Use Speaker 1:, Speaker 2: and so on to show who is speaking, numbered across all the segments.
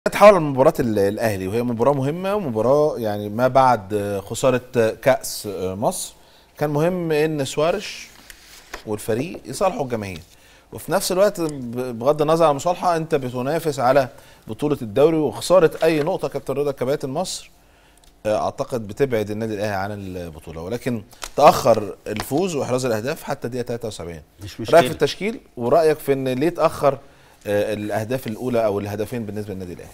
Speaker 1: نتحول لمباراة ال- الأهلي وهي مباراة مهمة ومباراة يعني ما بعد خسارة كأس مصر كان مهم إن سوارش والفريق يصالحوا الجماهير وفي نفس الوقت ب- بغض النظر عن المصالحة أنت بتنافس على بطولة الدوري وخسارة أي نقطة كابتن رضا كباتن مصر أعتقد بتبعد النادي الأهلي عن البطولة ولكن تأخر الفوز وإحراز الأهداف حتى دقيقة 73
Speaker 2: مش
Speaker 1: رأيك
Speaker 2: مشكلة.
Speaker 1: في التشكيل ورأيك في إن ليه تأخر آه، الأهداف الأولى أو الهدفين بالنسبة للنادي الأهلي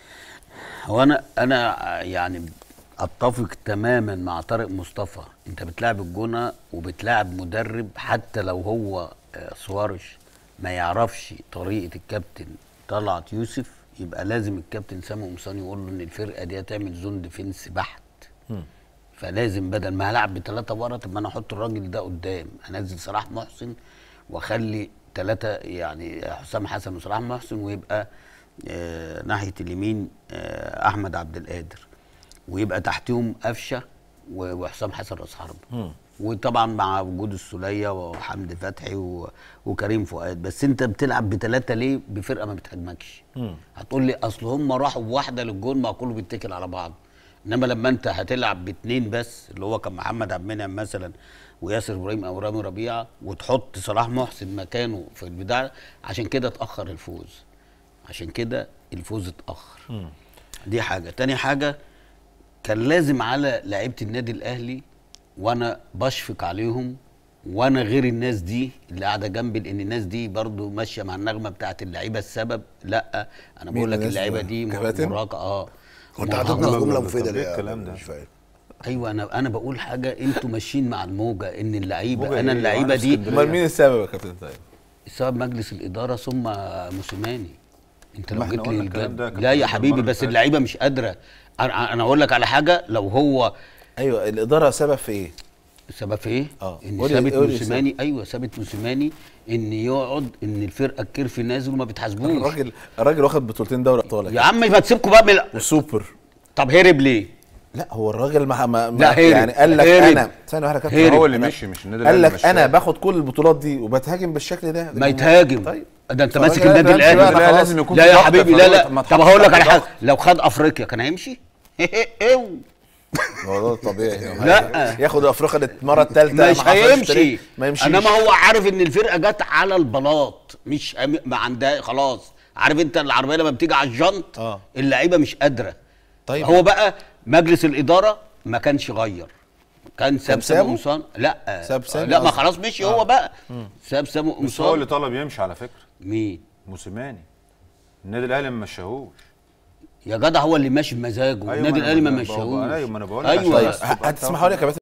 Speaker 2: هو انا انا يعني اتفق تماما مع طارق مصطفى انت بتلاعب الجونه وبتلاعب مدرب حتى لو هو آه، سوارش ما يعرفش طريقه الكابتن طلعت يوسف يبقى لازم الكابتن سامي قمصان يقول له ان الفرقه دي هتعمل زون ديفنس بحت فلازم بدل ما هلعب بثلاثه ورا طب ما انا احط الراجل ده قدام انزل صلاح محسن واخلي ثلاثه يعني حسام حسن وصلاح محسن ويبقى آه ناحيه اليمين آه احمد عبد القادر ويبقى تحتهم قفشه و- وحسام حسن راس حربه وطبعا مع وجود السوليه وحمدي فتحي و... وكريم فؤاد بس انت بتلعب بثلاثه ليه بفرقه ما بتهاجمكش هتقول لي اصل هم راحوا بواحده للجون ما كله بيتكل على بعض انما لما انت هتلعب باثنين بس اللي هو كان محمد عبد المنعم مثلا وياسر ابراهيم او رامي ربيعه وتحط صلاح محسن مكانه في البدايه عشان كده اتاخر الفوز عشان كده الفوز اتاخر دي حاجه تاني حاجه كان لازم على لعيبه النادي الاهلي وانا بشفق عليهم وانا غير الناس دي اللي قاعده جنبي لان الناس دي برضو ماشيه مع النغمه بتاعت اللعيبه السبب لا انا
Speaker 1: مين
Speaker 2: بقول لك
Speaker 1: الناس
Speaker 2: اللعيبه
Speaker 1: دول؟
Speaker 2: دي
Speaker 1: كباتن؟
Speaker 2: مراهقه اه
Speaker 3: كنت
Speaker 2: مراهقة.
Speaker 3: حاططنا في جمله
Speaker 4: طب
Speaker 3: مفيده
Speaker 4: ليه
Speaker 3: ليه
Speaker 4: الكلام ده؟
Speaker 3: مش فاهم
Speaker 2: ايوه انا انا بقول حاجه انتوا ماشيين مع الموجه ان اللعيبه
Speaker 4: موجة
Speaker 2: انا
Speaker 4: إيه؟
Speaker 2: اللعيبه
Speaker 4: وأنا في
Speaker 2: دي
Speaker 4: اسكندرية.
Speaker 1: امال مين السبب يا كابتن طيب؟
Speaker 2: سبب مجلس الاداره ثم موسيماني انت
Speaker 4: ما
Speaker 2: لو
Speaker 4: احنا
Speaker 2: جيت لي
Speaker 4: قلنا الكلام
Speaker 2: الجد
Speaker 4: ده كابتن
Speaker 2: لا يا
Speaker 4: المرة
Speaker 2: حبيبي
Speaker 4: اللي
Speaker 2: بس
Speaker 4: فاتت.
Speaker 2: اللعيبه مش قادره انا انا اقول لك على حاجه لو هو
Speaker 1: ايوه الاداره سبب في ايه؟
Speaker 2: السبب في ايه؟
Speaker 1: آه.
Speaker 2: ان
Speaker 1: قولي-
Speaker 2: ثابت
Speaker 1: قولي
Speaker 2: موسيماني ايوه ثابت موسيماني ان يقعد ان الفرقه الكرف نازل وما بتحاسبوش
Speaker 1: الراجل الراجل واخد بطولتين دوري ابطال
Speaker 2: يا عم ما تسيبكم بقى من
Speaker 1: وسوبر
Speaker 2: طب هرب ليه؟
Speaker 1: لا هو الراجل ما, ما, ما
Speaker 2: لا، هرب.
Speaker 1: يعني قال لك
Speaker 2: هرب.
Speaker 1: انا ثانيه واحده يا كابتن
Speaker 2: هرب.
Speaker 4: هو اللي
Speaker 1: أنا-
Speaker 4: مشي مش النادي
Speaker 1: قال
Speaker 4: الأهلي
Speaker 1: لك انا
Speaker 4: مشاه.
Speaker 1: باخد كل البطولات دي وبتهاجم بالشكل ده
Speaker 2: ما يتهاجم
Speaker 1: طيب
Speaker 2: ده انت
Speaker 1: فالراجل
Speaker 2: ماسك
Speaker 1: قال
Speaker 2: النادي
Speaker 1: لك أنا
Speaker 2: الاهلي
Speaker 1: بقى
Speaker 4: لا
Speaker 1: خلاص.
Speaker 4: لازم يكون
Speaker 2: لا
Speaker 4: في
Speaker 2: يا
Speaker 4: ضغط
Speaker 2: حبيبي لا
Speaker 4: فالراجل
Speaker 2: لا
Speaker 4: ما
Speaker 2: طب
Speaker 4: اتحطش
Speaker 2: هقول لك على
Speaker 4: تحت
Speaker 2: حاجه
Speaker 4: ضغط.
Speaker 2: لو خد افريقيا كان هيمشي؟
Speaker 1: هو ده طبيعي
Speaker 2: لا.
Speaker 1: ياخد افريقيا المره الثالثه
Speaker 2: مش هيمشي
Speaker 1: ما يمشيش
Speaker 2: انما هو عارف ان الفرقه جت على البلاط مش أم- ما عندها خلاص عارف انت العربيه لما بتيجي على الجنط
Speaker 1: آه.
Speaker 2: اللعيبه مش قادره
Speaker 1: طيب.
Speaker 2: هو بقى مجلس الاداره ما كانش غير كان ساب
Speaker 1: سابه؟
Speaker 2: سامو قمصان لا
Speaker 1: ساب سامي
Speaker 2: لا ما
Speaker 1: قصدي.
Speaker 2: خلاص مشي هو بقى ساب سامو
Speaker 4: بس هو اللي
Speaker 2: قمصان
Speaker 4: طلب يمشي على فكره
Speaker 2: مين
Speaker 4: موسيماني النادي الاهلي ما مشاهوش
Speaker 2: يا جدع هو اللي ماشي بمزاجه
Speaker 4: أيوة،
Speaker 2: النادي
Speaker 4: ما أنا
Speaker 2: الاهلي ما
Speaker 4: بقول-
Speaker 2: مشاهوش
Speaker 4: أيوة، ما أنا بقول لك
Speaker 2: ايوه
Speaker 4: عشان
Speaker 1: طيب
Speaker 4: بس تبقى أنت
Speaker 1: هتسمحوا لي يا كابتن